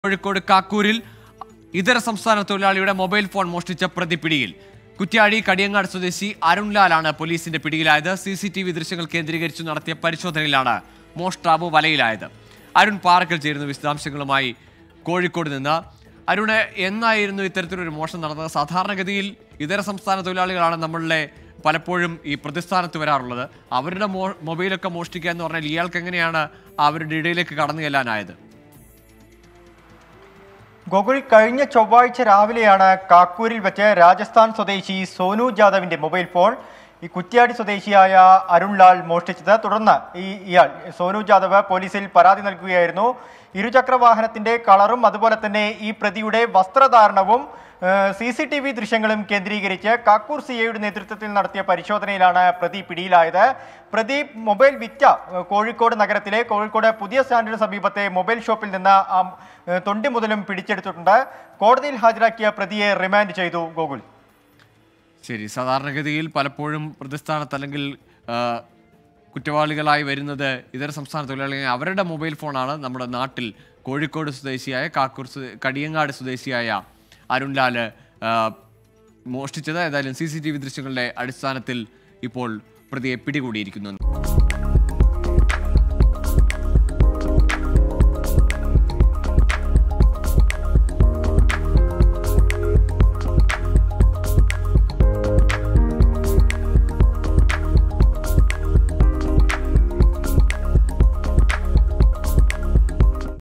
കോഴിക്കോട് കാക്കൂരിൽ ഇതര സംസ്ഥാന തൊഴിലാളിയുടെ മൊബൈൽ ഫോൺ മോഷ്ടിച്ച പ്രതി പിടിയിൽ കുറ്റ്യാടി കടിയങ്ങാട് സ്വദേശി അരുൺലാലാണ് പോലീസിന്റെ പിടിയിലായത് സി സി ടി വി ദൃശ്യങ്ങൾ കേന്ദ്രീകരിച്ചു നടത്തിയ പരിശോധനയിലാണ് മോഷ്ടാവ് വലയിലായത് അരുൺ പാറക്കൽ ചേരുന്ന വിശദാംശങ്ങളുമായി കോഴിക്കോട് നിന്ന് അരുണ് എന്നായിരുന്നു ഇത്തരത്തിലൊരു മോഷണം നടന്നത് സാധാരണഗതിയിൽ ഇതര സംസ്ഥാന തൊഴിലാളികളാണ് നമ്മളിലെ പലപ്പോഴും ഈ പ്രതിസ്ഥാനത്ത് വരാറുള്ളത് അവരുടെ മോ മൊബൈലൊക്കെ മോഷ്ടിക്കുക എന്ന് പറഞ്ഞാൽ ഇയാൾക്ക് എങ്ങനെയാണ് അവരുടെ ഇടയിലേക്ക് കടന്നു ചെല്ലാനായത് ഗോകുൽ കഴിഞ്ഞ ചൊവ്വാഴ്ച രാവിലെയാണ് കാക്കൂരിൽ വെച്ച് രാജസ്ഥാൻ സ്വദേശി സോനു ജാദവിന്റെ മൊബൈൽ ഫോൺ ഈ കുറ്റ്യാടി സ്വദേശിയായ അരുൺലാൽ മോഷ്ടിച്ചത് തുടർന്ന് ഈ ഇയാൾ സോനു ജാദവ് പോലീസിൽ പരാതി നൽകുകയായിരുന്നു ഇരുചക്ര വാഹനത്തിന്റെ കളറും അതുപോലെ തന്നെ ഈ പ്രതിയുടെ വസ്ത്രധാരണവും സി സി ടി വി ദൃശ്യങ്ങളും കേന്ദ്രീകരിച്ച് കാക്കൂർ സി ഐയുടെ നേതൃത്വത്തിൽ നടത്തിയ പരിശോധനയിലാണ് പ്രതി പിടിയിലായത് പ്രതി മൊബൈൽ വിറ്റ ഏഹ്, കോഴിക്കോട് നഗരത്തിലെ കോഴിക്കോട് പുതിയ സ്റ്റാൻഡിന് സമീപത്തെ മൊബൈൽ ഷോപ്പിൽ നിന്ന് ആ ഏഹ്, തൊണ്ടി മുതലും പിടിച്ചെടുത്തിട്ടുണ്ട് കോടതിയിൽ ഹാജരാക്കിയ പ്രതിയെ റിമാൻഡ് ചെയ്തു ഗോകുൽ ശരി സാധാരണഗതിയിൽ പലപ്പോഴും പ്രതിസ്ഥാനത്ത് അല്ലെങ്കിൽ ആ, കുറ്റവാളികളായി വരുന്നത് ഇതര സംസ്ഥാന തൊഴിലാളികൾ അവരുടെ മൊബൈൽ ഫോണാണ് നമ്മുടെ നാട്ടിൽ കോഴിക്കോട് സ്വദേശിയായ കാക്കൂർ സ്വ- കടിയങ്ങാട് സ്വദേശിയായ അരുൺലാല് ആ, മോഷ്ടിച്ചത് ഏതായാലും സി സി ടി വി ദൃശ്യങ്ങളുടെ അടിസ്ഥാനത്തിൽ ഇപ്പോൾ പ്രതിയെ പിടികൂടിയിരിക്കുന്നു